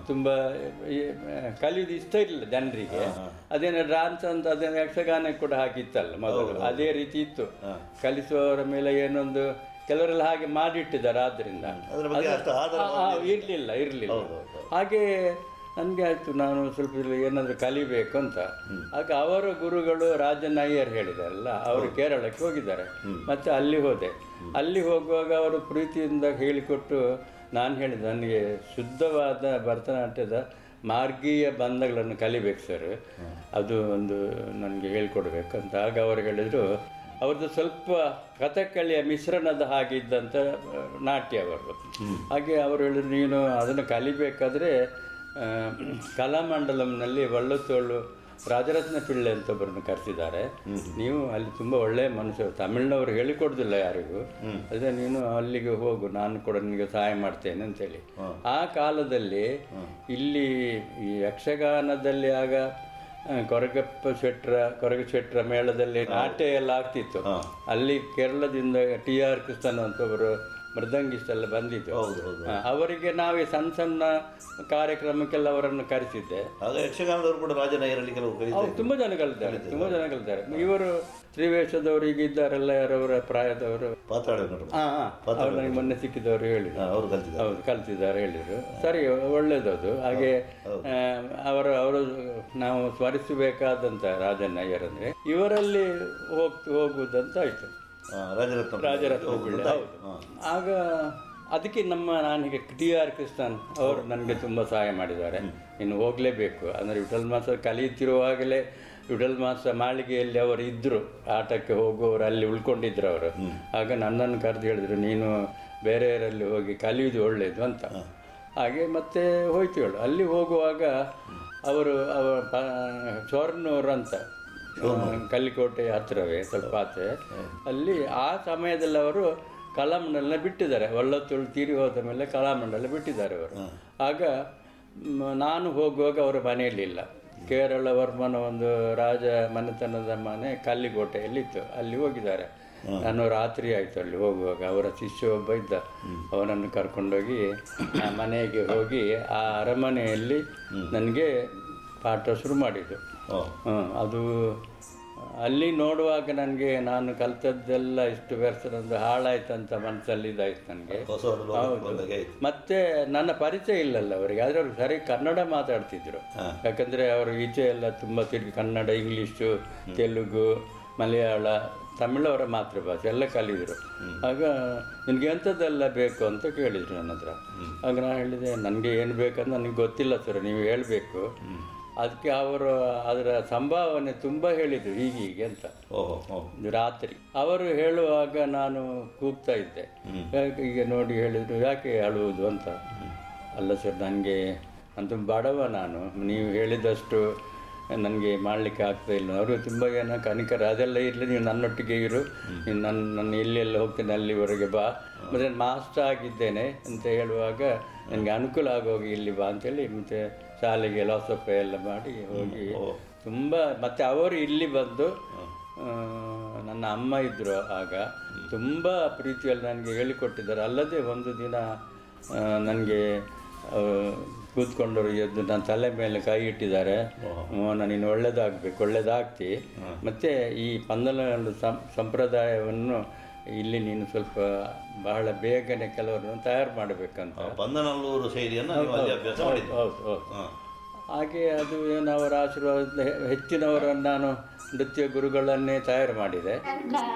ತುಂಬ ಈ, ಕಲಿಯುವುದು ಇಷ್ಟ ಇರಲಿಲ್ಲ ಜನರಿಗೆ ಅದೇನೋ ಡಾನ್ಸ್ ಅಂತ ಅದೇನೋ ಯಕ್ಷಗಾನ ಕೂಡ ಹಾಕಿತ್ತಲ್ಲ ಮೊದಲು ಅದೇ ರೀತಿ ಇತ್ತು ಕಲಿಸುವವರ ಮೇಲೆ ಏನೊಂದು ಕೆಲವರೆಲ್ಲ ಹಾಗೆ ಮಾಡಿಟ್ಟಿದ್ದಾರೆ ಆದ್ರಿಂದ ಅದ್ರ ಬಗ್ಗೆ ಅಷ್ಟು ಆಧಾರ ಆ, ಆ, ಇರ್ಲಿಲ್ಲ ಇರ್ಲಿಲ್ಲ ಹಾಗೆ ನನಗೆ ಆಯ್ತು ನಾನು ಸ್ವಲ್ಪ ಇಲ್ಲಿ ಏನಾದರೂ ಕಲಿಬೇಕು ಅಂತ ಆಗ ಅವರ ಗುರುಗಳು ರಾಜನ್ ಅಯ್ಯರ್ ಹೇಳಿದಾರಲ್ಲ ಅವರು ಕೇರಳಕ್ಕೆ ಹೋಗಿದ್ದಾರೆ ಮತ್ತೆ ಅಲ್ಲಿ ಹೋದೆ ಅಲ್ಲಿ ಹೋಗುವಾಗ ಅವರು ಪ್ರೀತಿಯಿಂದ ಹೇಳಿಕೊಟ್ಟು ನಾನು ಹೇಳಿದೆ ನನಗೆ ಶುದ್ಧವಾದ ಭರತನಾಟ್ಯದ ಮಾರ್ಗೀಯ ಬಂಧಗಳನ್ನು ಕಲಿಬೇಕು ಸರ್ ಅದು ಒಂದು ನನಗೆ ಹೇಳ್ಕೊಡ್ಬೇಕು ಅಂತ ಆಗ ಅವರು ಹೇಳಿದರು ಅವ್ರದ್ದು ಸ್ವಲ್ಪ ಕಥಕ್ಕಳಿಯ ಮಿಶ್ರಣದ ಹಾಗೆ ಇದ್ದಂಥ ಆ, ನಾಟ್ಯ ಅವರು ಹಾಗೆ ಅವರು ಹೇಳಿದ್ರು ನೀನು ಅದನ್ನು ಕಲಿಬೇಕಾದ್ರೆ ಆ, ಕಲಾಮಂಡಲಂನಲ್ಲಿ ವಳ್ಳತ್ತೋಳು ರಾಜರತ್ನ ಪಿಳ್ಳೆ ಅಂತ ಒಬ್ಬರನ್ನು ಕರೆಸಿದ್ದಾರೆ ನೀವು ಅಲ್ಲಿ ತುಂಬ ಒಳ್ಳೆಯ ಮನುಷ್ಯರು ತಮಿಳ್ನವರು ಹೇಳಿಕೊಡುದಿಲ್ಲ ಯಾರಿಗೂ ಅದೇ ನೀನು ಅಲ್ಲಿಗೆ ಹೋಗು ನಾನು ಕೂಡ ನಿನಗೆ ಸಹಾಯ ಮಾಡ್ತೇನೆ ಅಂತೇಳಿ ಆ ಕಾಲದಲ್ಲಿ ಇಲ್ಲಿ ಈ ಯಕ್ಷಗಾನದಲ್ಲಿ ಆಗ ಆ, ಕೊರಗಪ್ಪ ಶೆಟ್ರ ಕೊರಗ ಶೆಟ್ರ ಮೇಳದಲ್ಲಿ ನಾಟ್ಯ ಎಲ್ಲ ಆಗ್ತಿತ್ತು ಅಲ್ಲಿ ಕೇರಳದಿಂದ ಟಿ ಆರ್ ಕೃಷ್ಣನ್ ಅಂತ ಒಬ್ಬರು ಮೃದಂಗಿಸ್ಟ್ ಎಲ್ಲ ಬಂದಿದ್ದು ಹೌದು ಹೌದು ಆ, ಅವರಿಗೆ ನಾವೇ ಸಣ್ಣ ಸಣ್ಣ ಕಾರ್ಯಕ್ರಮಕ್ಕೆಲ್ಲ ಅವರನ್ನು ಕರೆಸಿದ್ದೆ ಆಗ ಯಕ್ಷಗಾನದವರು ಕೂಡ ರಾಜನಯ್ಯರಲ್ಲಿ ಕೆಲವು ಕಲಿತಾರೆ ಅವ್ರು ತುಂಬ ಜನ ಕಲಿತಾರೆ ತುಂಬ ಜನ ಕಲಿತಾರೆ ಇವರು ತ್ರಿವೇಶದವರು ಈಗ ಇದ್ದಾರಲ್ಲ ಯಾರವರ ಪ್ರಾಯದವರು ಪಾತಾಳ ನಟರು ಹಾ ಹಾ ಅವ್ರು ನನಗೆ ಮೊನ್ನೆ ಸಿಕ್ಕಿದವರು ಹೇಳಿದ್ರು ಅವರು ಕಲಿತಿದ್ದಾರೆ ಹೌದು ಕಲ್ತಿದ್ದಾರೆ ಹೇಳಿದ್ರು ಸರಿ ಒಳ್ಳೇದದು ಹಾಗೆ ಆ, ಅವರ ಅವರು ನಾವು ಸ್ಮರಿಸಬೇಕಾದಂತ ರಾಜನ್ ಅಯ್ಯರ್ ಅಂದ್ರೆ ಇವರಲ್ಲಿ ಹೋಗ್ ಹೋಗುವುದಂತ ಆಯ್ತು ಆ, ರಾಜರತ್ನ ರಾಜರತ್ನ ಪಿಳ್ಳೆ ಹೌದು ಆಗ ಅದಕ್ಕೆ ನಮ್ಮ ನನಗೆ ಟಿ ಆರ್ ಕೃಷ್ಣನ್ ಅವರು ನನಗೆ ತುಂಬ ಸಹಾಯ ಮಾಡಿದ್ದಾರೆ ಇನ್ನು ಹೋಗಲೇಬೇಕು ಅಂದರೆ ವಿಠಲ್ ಮಾಸ ಕಲಿಯುತ್ತಿರುವಾಗಲೇ ವಿಠಲ್ ಮಾಸ ಮಾಳಿಗೆಯಲ್ಲಿ ಅವರು ಇದ್ದರು ಆಟಕ್ಕೆ ಹೋಗುವವರು ಅಲ್ಲಿ ಉಳ್ಕೊಂಡಿದ್ರು ಅವರು ಆಗ ನನ್ನನ್ನು ಕರೆದು ಹೇಳಿದ್ರು ನೀನು ಬೇರೆಯವರಲ್ಲಿ ಹೋಗಿ ಕಲಿಯುವುದು ಒಳ್ಳೆಯದು ಅಂತ ಹಾಗೆ ಮತ್ತೆ ಹೋಯ್ತು ಹೇಳು ಅಲ್ಲಿ ಹೋಗುವಾಗ ಅವರು ಅವ ಚೋರ್ನೂರು ಅಂತ ಕಲ್ಲಿಕೋಟೆ ಹತ್ತಿರವೇ ಸ್ವಲ್ಪ ಆಚೆ ಅಲ್ಲಿ ಆ ಸಮಯದಲ್ಲಿ ಅವರು ಕಲಾಮಂಡಲನ ಬಿಟ್ಟಿದ್ದಾರೆ ಒಳ್ಳತ್ತುಳು ತೀರಿ ಹೋದ ಮೇಲೆ ಕಲಾಮಂಡಲ ಬಿಟ್ಟಿದ್ದಾರೆ ಅವರು ಆಗ ಮ್, ನಾನು ಹೋಗುವಾಗ ಅವರ ಮನೆಯಲ್ಲಿಲ್ಲ ಕೇರಳ ವರ್ಮನ ಒಂದು ರಾಜ ಮನೆತನದ ಮನೆ ಕಲ್ಲಿಕೋಟೆಯಲ್ಲಿತ್ತು ಅಲ್ಲಿ ಹೋಗಿದ್ದಾರೆ ನಾನು ರಾತ್ರಿ ಆಯಿತು ಅಲ್ಲಿ ಹೋಗುವಾಗ ಅವರ ಶಿಷ್ಯ ಒಬ್ಬ ಇದ್ದ ಅವನನ್ನು ಕರ್ಕೊಂಡೋಗಿ ಆ ಮನೆಗೆ ಹೋಗಿ ಆ ಅರಮನೆಯಲ್ಲಿ ನನಗೆ ಪಾಠ ಶುರು ಮಾಡಿದ್ದು ಓ ಹ್ಮ್, ಅದು ಅಲ್ಲಿ ನೋಡುವಾಗ ನನಗೆ ನಾನು ಕಲ್ತದ್ದೆಲ್ಲ ಇಷ್ಟು ವರ್ಷದಂದು ಹಾಳಾಯ್ತಂತ ಮನಸ್ಸಲ್ಲಿ ಇದಾಯ್ತು ನನಗೆ ಹೊಸ ಬಂದಾಗೆ ಆಯ್ತು ಮತ್ತೆ ನನ್ನ ಪರಿಚಯ ಇಲ್ಲಲ್ಲ ಅವರಿಗೆ ಆದರೆ ಅವರು ಸರಿ ಕನ್ನಡ ಮಾತಾಡ್ತಿದ್ರು ಯಾಕಂದರೆ ಅವರು ಈಚೆ ಎಲ್ಲ ತುಂಬ ತಿರುಗಿ ಕನ್ನಡ ಇಂಗ್ಲೀಷು ತೆಲುಗು ಮಲಯಾಳ ತಮಿಳು ಅವರ ಮಾತೃಭಾಷೆ ಎಲ್ಲ ಕಲಿದ್ರು ಆಗ ನಿನಗೆ ಎಂಥದ್ದೆಲ್ಲ ಬೇಕು ಅಂತ ಕೇಳಿದ್ರು ನನ್ನ ಹತ್ರ ಆಗ ನಾನು ಹೇಳಿದೆ ನನಗೆ ಏನು ಬೇಕಂತ ನನಗೆ ಗೊತ್ತಿಲ್ಲ ಸರ್ ನೀವು ಹೇಳಬೇಕು ಅದಕ್ಕೆ ಅವರು ಅದರ ಸಂಭಾವನೆ ತುಂಬ ಹೇಳಿದರು ಹೀಗೀಗೆ ಅಂತ ಓಹೋ ಓ ಇದು ರಾತ್ರಿ ಅವರು ಹೇಳುವಾಗ ನಾನು ಕೂಗ್ತಾ ಇದ್ದೆ ಯಾಕೆ ಈಗ ನೋಡಿ ಹೇಳಿದ್ರು ಯಾಕೆ ಅಳುವುದು ಅಂತ ಅಲ್ಲ ಸರ್ ನನಗೆ ಅಂತೂ ಬಡವ ನಾನು ನೀವು ಹೇಳಿದಷ್ಟು ನನಗೆ ಮಾಡಲಿಕ್ಕೆ ಆಗ್ತಾ ಇಲ್ಲ ಅವರು ತುಂಬ ಜನ ಕನಿಕರ ಅದೆಲ್ಲ ಇರಲಿ ನೀವು ನನ್ನೊಟ್ಟಿಗೆ ಇರು ನೀನು ನನ್ನ ನನ್ನ ಎಲ್ಲೆಲ್ಲ ಹೋಗ್ತೇನೆ ಅಲ್ಲಿವರೆಗೆ ಬಾ ಮತ್ತು ನಾನು ಮಾಸ್ಟರ್ ಆಗಿದ್ದೇನೆ ಅಂತ ಹೇಳುವಾಗ ನನಗೆ ಅನುಕೂಲ ಆಗೋಗಿ ಇಲ್ಲಿ ಬಾ ಅಂತೇಳಿ ಮತ್ತು ಶಾಲೆಗೆ ಲೋಸಪ್ಪ ಎಲ್ಲ ಮಾಡಿ ಹೋಗಿ ತುಂಬ ಮತ್ತು ಅವರು ಇಲ್ಲಿ ಬಂದು ಆ, ನನ್ನ ಅಮ್ಮ ಇದ್ದರು ಆಗ ತುಂಬ ಪ್ರೀತಿಯಲ್ಲಿ ನನಗೆ ಹೇಳಿಕೊಟ್ಟಿದ್ದಾರೆ ಅಲ್ಲದೆ ಒಂದು ದಿನ ನನಗೆ ಕೂತ್ಕೊಂಡವರು ಎದ್ದು ನನ್ನ ತಲೆ ಮೇಲೆ ಕೈ ಇಟ್ಟಿದ್ದಾರೆ ಮೋಹನ ನೀನು ಒಳ್ಳೇದಾಗಬೇಕು ಒಳ್ಳೇದಾಗ್ತಿ ಮತ್ತು ಈ ಪಂದಲ ಸಂ- ಸಂಪ್ರದಾಯವನ್ನು ಇಲ್ಲಿ ನೀನು ಸ್ವಲ್ಪ ಬಹಳ ಬೇಗನೆ ಕೆಲವರನ್ನು ತಯಾರು ಮಾಡಬೇಕಂತ ಪಂದನಲ್ಲೂರು ಶೈಲಿಯನ್ನು ನೀವು ಅಲ್ಲಿ ಅಭ್ಯಾಸ ಮಾಡಿದ್ದು ಹೌದು ಹೌದು ಹಾ. ಹಾಗೆ ಅದು ಏನು ಅವರ ಆಶೀರ್ವಾದ ಹೆಚ್ಚಿನವರನ್ನು ನಾನು ನೃತ್ಯ ಗುರುಗಳನ್ನೇ ತಯಾರು ಮಾಡಿದೆ